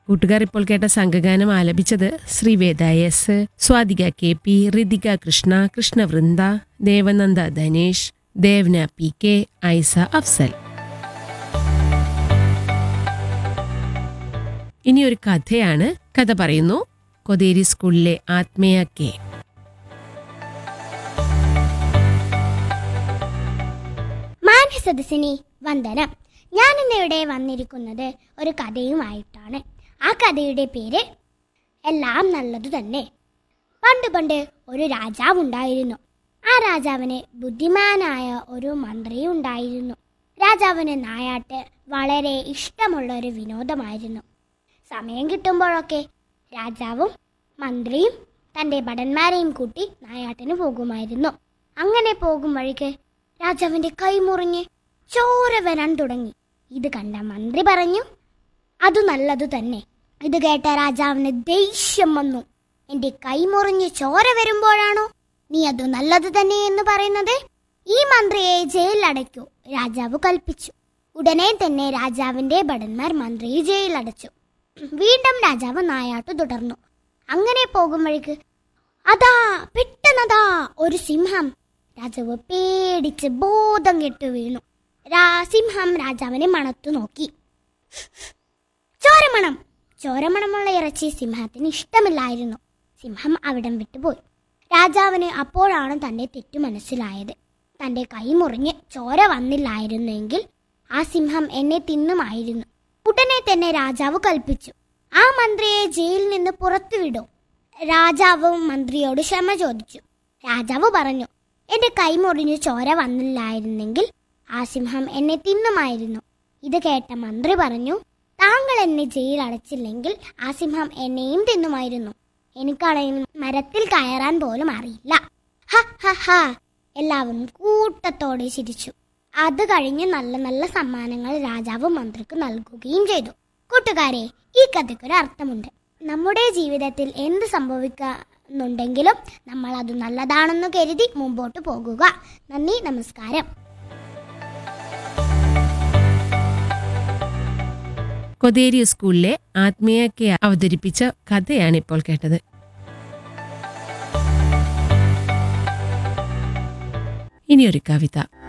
കൂട്ടുകാർ ഇപ്പോൾ കേട്ട സംഘഗാനം ആലപിച്ചത് Sreeveda S Swathika K P Rithika Krishna Krishnavrinda Devananda Dhanesh Devana P K Aisa Afsal ഇനി ഒരു കഥയാണ് കഥ പറയുന്നു കൊതേരി സ്കൂളിലെ ആത്മീയ കെ മാന്യസദസ്സിനെ വന്ദനം ഞാൻ ഇന്നിവിടെ വന്നിരിക്കുന്നത് ഒരു കഥയുമായിട്ടാണ് ആ കഥയുടെ പേര് എല്ലാം നല്ലതു തന്നെ പണ്ട് പണ്ട് ഒരു രാജാവുണ്ടായിരുന്നു ആ രാജാവിന് ബുദ്ധിമാനായ ഒരു മന്ത്രി ഉണ്ടായിരുന്നു രാജാവിന് നായാട്ട് വളരെ ഇഷ്ടമുള്ള ഒരു വിനോദമായിരുന്നു സമയം കിട്ടുമ്പോഴൊക്കെ രാജാവും മന്ത്രിയും തൻ്റെ ഭടന്മാരെയും കൂട്ടി നായാട്ടിന് പോകുമായിരുന്നു അങ്ങനെ പോകും വഴിക്ക് രാജാവിന്റെ കൈ മുറിഞ്ഞ് ചോര വരാൻ തുടങ്ങി ഇത് കണ്ട മന്ത്രി പറഞ്ഞു അത് നല്ലതു തന്നെ ഇത് കേട്ട രാജാവിന് ദേഷ്യം വന്നു എന്റെ കൈ മുറിഞ്ഞ് ചോര വരുമ്പോഴാണോ നീ അത് നല്ലത് തന്നെ എന്ന് പറയുന്നത് ഈ മന്ത്രിയെ ജയിലിലടയ്ക്കൂ രാജാവ് കൽപ്പിച്ചു ഉടനെ തന്നെ രാജാവിന്റെ ഭടന്മാർ മന്ത്രിയെ ജയിലടച്ചു വീണ്ടും രാജാവ് നായാട്ടു തുടർന്നു അങ്ങനെ പോകും വഴിക്ക് അതാ പെട്ടെന്നതാ ഒരു സിംഹം രാജാവ് പേടിച്ച് ബോധം കെട്ടു വീണു രാ- സിംഹം രാജാവിനെ മണത്തു നോക്കി ചോരമണം ചോരമണമുള്ള ഇറച്ചി സിംഹത്തിന് ഇഷ്ടമില്ലായിരുന്നു സിംഹം അവിടം വിട്ടുപോയി രാജാവിന് അപ്പോഴാണ് തന്റെ തെറ്റു മനസ്സിലായത് തന്റെ കൈ മുറിഞ്ഞ് ചോര വന്നില്ലായിരുന്നെങ്കിൽ ആ സിംഹം എന്നെ തിന്നുമായിരുന്നു ഉടനെ തന്നെ രാജാവ് കൽപ്പിച്ചു ആ മന്ത്രിയെ ജയിലിൽ നിന്ന് പുറത്തുവിടൂ രാജാവ് മന്ത്രിയോട് ക്ഷമ ചോദിച്ചു രാജാവ് പറഞ്ഞു എന്റെ കൈ മുറിഞ്ഞ് ചോര വന്നില്ലായിരുന്നെങ്കിൽ ആ സിംഹം എന്നെ തിന്നുമായിരുന്നു ഇത് കേട്ട മന്ത്രി പറഞ്ഞു താങ്കൾ എന്നെ ജയിൽ അടച്ചില്ലെങ്കിൽ ആ സിംഹം എന്നെയും തിന്നുമായിരുന്നു എനിക്കാണെങ്കിൽ മരത്തിൽ കയറാൻ പോലും അറിയില്ല ഹ ഹ ഹ എല്ലാവരും കൂട്ടത്തോടെ ചിരിച്ചു അത് കഴിഞ്ഞ് നല്ല നല്ല സമ്മാനങ്ങൾ രാജാവ് മന്ത്രിക്ക് നൽകുകയും ചെയ്തു കൂട്ടുകാരെ ഈ കഥയ്ക്കൊരു അർത്ഥമുണ്ട് നമ്മുടെ ജീവിതത്തിൽ എന്ത് സംഭവിക്കുന്നുണ്ടെങ്കിലും നമ്മൾ അത് നല്ലതാണെന്ന് കരുതി മുമ്പോട്ട് പോകുക നന്ദി നമസ്കാരം കൊതേരി സ്കൂളിലെ ആത്മീയ കെ അവതരിപ്പിച്ച കഥയാണ് ഇപ്പോൾ കേട്ടത് ഇനിയൊരു കവിത